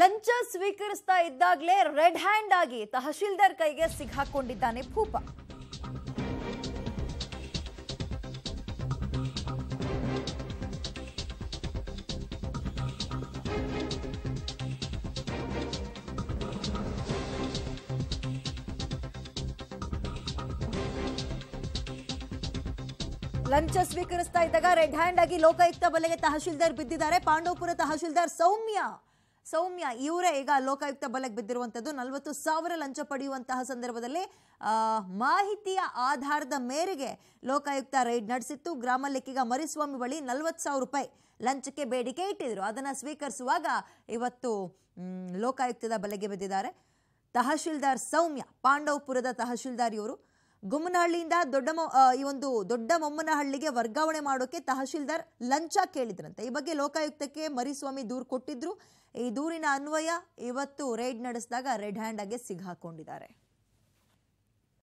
ಲಂಚ ಸ್ವೀಕರಿಸ್ತಾ ಇದ್ದಾಗಲೇ red hand ಆಗಿ ತಹಶೀಲ್ದಾರ್ ಕೈಗೆ ಸಿಕ್ಕಾಕೊಂಡಿದ್ದಾನೆ ಭೂಪ ಲಂಚ ಸ್ವೀಕರಿಸ್ತಾ ಇದ್ದಾಗ ರೆಡ್ ಹ್ಯಾಂಡ್ ಆಗಿ ಲೋಕಾಯುಕ್ತ ಬಲೆಗೆ ತಹಶೀಲ್ದಾರ್ ಬಿದ್ದಿದ್ದಾರೆ ಪಾಂಡವಪುರ ತಹಶೀಲ್ದಾರ್ ಸೌಮ್ಯ ಸೌಮ್ಯ ಇವರೇ ಈಗ ಲೋಕಾಯುಕ್ತ ಬಲೆಗೆ ಬಿದ್ದಿರುವಂತದ್ದು ನಲವತ್ತು ಸಾವಿರ ಲಂಚ ಪಡೆಯುವಂತಹ ಸಂದರ್ಭದಲ್ಲಿ ಆ, ಮಾಹಿತಿಯ ಆಧಾರದ ಮೇರೆಗೆ ಲೋಕಾಯುಕ್ತ ರೈಡ್ ನಡೆಸಿತ್ತು ಗ್ರಾಮ ಲೆಕ್ಕಿಗ ಮರಿಸ್ವಾಮಿ ಬಳಿ ನಲವತ್ತು ಸಾವಿರ ರೂಪಾಯಿ ಲಂಚಕ್ಕೆ ಬೇಡಿಕೆ ಇಟ್ಟಿದ್ರು ಅದನ್ನು ಸ್ವೀಕರಿಸುವಾಗ ಇವತ್ತು ಮ್, ಲೋಕಾಯುಕ್ತದ ಬಲೆಗೆ ಬಿದ್ದಿದ್ದಾರೆ ತಹಶೀಲ್ದಾರ್ ಸೌಮ್ಯ ಪಾಂಡವಪುರದ ತಹಶೀಲ್ದಾರ್ ಇವರು ಗುಮ್ಮನಹಳ್ಳಿಯಿಂದ ದೊಡ್ಡ ಮೊ- ಆ, ಈ ಒಂದು ದೊಡ್ಡ ಮೊಮ್ಮನಹಳ್ಳಿಗೆ ವರ್ಗಾವಣೆ ಮಾಡೋಕೆ ತಹಶೀಲ್ದಾರ್ ಲಂಚ ಕೇಳಿದ್ರಂತೆ ಈ ಬಗ್ಗೆ ಲೋಕಾಯುಕ್ತಕ್ಕೆ ಮರಿಸ್ವಾಮಿ ದೂರು ಕೊಟ್ಟಿದ್ರು ಈ ದೂರಿನ ಅನ್ವಯ ಇವತ್ತು ರೇಡ್ ನಡೆಸಿದಾಗ ರೆಡ್ ಹ್ಯಾಂಡ್ ಆಗಿ ಸಿಗಾಕೊಂಡಿದ್ದಾರೆ